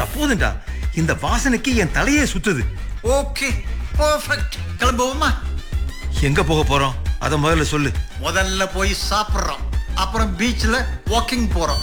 போதும்டா இந்த வாசனைக்கு என் தலையே சுத்துது ஓகே பர்ஃபெக்ட் கிளம்புவோமா எங்க போக போறோம் அத முதல்ல சொல்லு முதல்ல போய் சாப்பிடுறோம் அப்புறம் பீச்ல வாக்கிங் போறோம்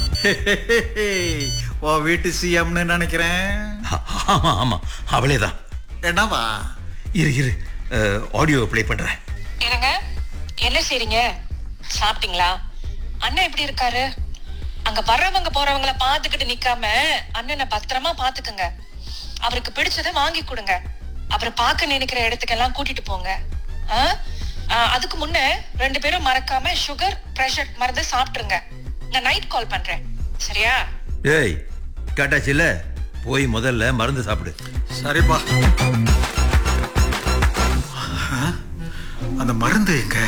ஓ வீட்டு சிஎம்னு நினைக்கிறேன் ஆ- ஆமா ஆமா அவளேதான் என்னவா இரு இரு ஆடியோ ப்ளே பண்றேன் என்னங்க என்ன செய்றீங்க சாப்பிட்டீங்களா அண்ணன் எப்படி இருக்காரு அங்க வர்றவங்க போறவங்கள பாத்துக்கிட்டு நிக்காம அண்ணனை பத்திரமா பாத்துக்குங்க அவருக்கு பிடிச்சதை வாங்கி கொடுங்க அவரை பார்க்க நினைக்கிற இடத்துக்கெல்லாம் கூட்டிட்டு போங்க ஆ? ஆ, அதுக்கு முன்ன ரெண்டு பேரும் மறக்காம சுகர் பிரஷர் மருந்து சாப்பிட்டுருங்க நான் நைட் கால் பண்றேன் சரியா ஏய் கேட்டாச்சுல்ல போய் முதல்ல மருந்து சாப்பிடு சரிப்பா ஆ, அந்த மருந்து எங்க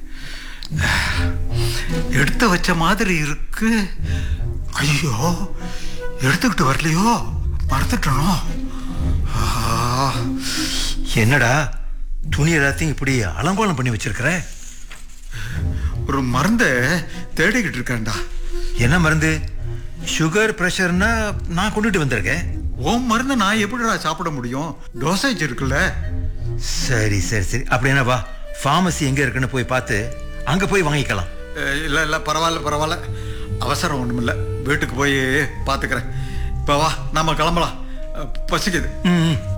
எடுத்து வச்ச மாதிரி இருக்கு ஐயோ எடுத்துக்கிட்டு வரலையோ மறந்துட்டனோ ஆ, என்னடா துணி எல்லாத்தையும் இப்படி அலங்கோலம் பண்ணி வச்சிருக்கிற ஒரு மருந்தை தேடிக்கிட்டு இருக்கேன்டா என்ன மருந்து சுகர் பிரஷர்னா நான் கொண்டுட்டு வந்திருக்கேன் உன் மருந்து நான் எப்படிடா சாப்பிட முடியும் டோசேஜ் இருக்குல்ல சரி சரி சரி அப்படின்னா வா ஃபார்மசி எங்க இருக்குன்னு போய் பார்த்து அங்க போய் வாங்கிக்கலாம் அஹ், இல்ல இல்ல பரவாயில்ல பரவாயில்ல அவசரம் ஒண்ணுமில்ல வீட்டுக்கு போய் பாத்துக்கிறேன் இப்ப வா நாம கிளம்பலாம் அஹ், பசிக்குது ம் ம்.